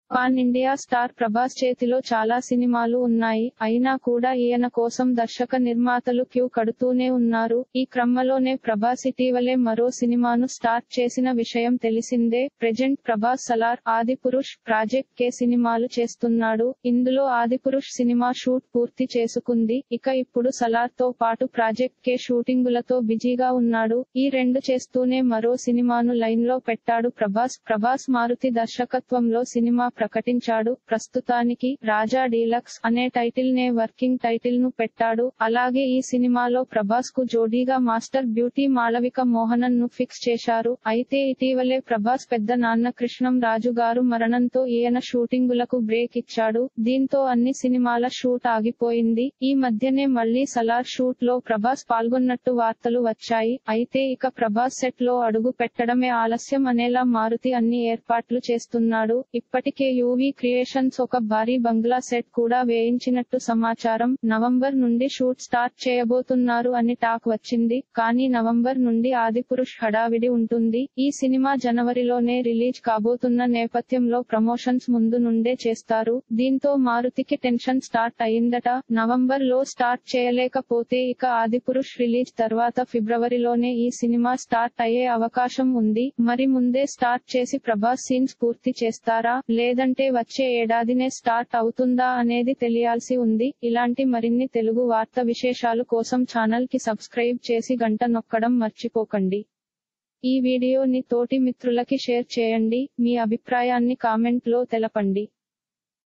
pan India star Prabhas చేతిలో చాలా సినిమాలు ఉన్నాయి అయినా కూడా ఈయన కోసం దర్శక నిర్మాతలు క్యూ కడుతూనే ఉన్నారు ఈ క్రమంలోనే ప్రభాస్ ఇటీవలే మరో సినిమాను స్టార్ట్ చేసిన విషయం తెలిసిందే present Prabhas Salaar Adipurush project K సినిమాలు చేస్తున్నాడు ఇందులో ఆదిపురుష్ సినిమా షూట్ పూర్తి చేసుకుంది ఇక ఇప్పుడు సలార్ తో పాటు ప్రాజెక్ట్ కే షూటింగులతో బిజీగా ఉన్నాడు ఈ రెండు చేస్తూనే మరో సినిమాను లైన్ లో పెట్టాడు ప్రభాస్ ప్రభాస్ మారుతి దర్శకత్వంలో సినిమా ప్రకటించాడు ప్రస్తుతానికి రాజా డీలక్స్ అనే టైటిల్ నే వర్కింగ్ టైటిల్ ను పెట్టాడు అలాగే ఈ సినిమాలో ప్రభాస్ కు జోడీగా మాస్టర్ బ్యూటీ మాళవిక మోహనన్ ను ఫిక్స్ చేశారు అయితే ఇటీవలే ప్రభాస్ పెద్ద నాన్న కృష్ణం రాజు గారు మరణంతో ఈయన షూటింగులకు బ్రేక్ ఇచ్చాడు దీంతో అన్ని సినిమాల షూట్ ఆగిపోయింది ఈ మధ్యనే మళ్లీ సలార్ షూట్ లో ప్రభాస్ పాల్గొన్నట్టు వార్తలు వచ్చాయి అయితే ఇక ప్రభాస్ సెట్ లో అడుగు పెట్టడమే ఆలస్యం అనేలా మారుతి అన్ని ఏర్పాట్లు చేస్తున్నాడు ఇప్పటికే యూవీ క్రియేషన్స్ ఒక భారీ బంగ్లా సెట్ కూడా వేయించినట్టు సమాచారం నవంబర్ నుండి షూట్ స్టార్ట్ చేయబోతున్నారు అని టాక్ వచ్చింది కానీ నవంబర్ నుండి ఆదిపురుష్ హడావిడి ఉంటుంది ఈ సినిమా జనవరిలోనే రిలీజ్ కాబోతున్న నేపథ్యంలో ప్రమోషన్స్ ముందు నుండే చేస్తారు దీంతో మారుతికి టెన్షన్ స్టార్ట్ అయిందట నవంబర్ లో స్టార్ట్ చేయలేకపోతే ఇక ఆదిపురుష్ రిలీజ్ తర్వాత ఫిబ్రవరిలోనే ఈ సినిమా స్టార్ట్ అయ్యే అవకాశం ఉంది మరి ముందే స్టార్ట్ చేసి ప్రభాస్ సీన్స్ పూర్తి చేస్తారా లేదంటే వచ్చే ఏడాదినే స్టార్ట్ అవుతుందా అనేది తెలియాల్సి ఉంది ఇలాంటి మరిన్ని తెలుగు వార్త విశేషాలు కోసం ఛానల్ కి సబ్స్క్రైబ్ చేసి గంట నొక్కడం మర్చిపోకండి ఈ వీడియోని తోటి మిత్రులకి షేర్ చేయండి మీ అభిప్రాయాన్ని కామెంట్ లో తెలపండి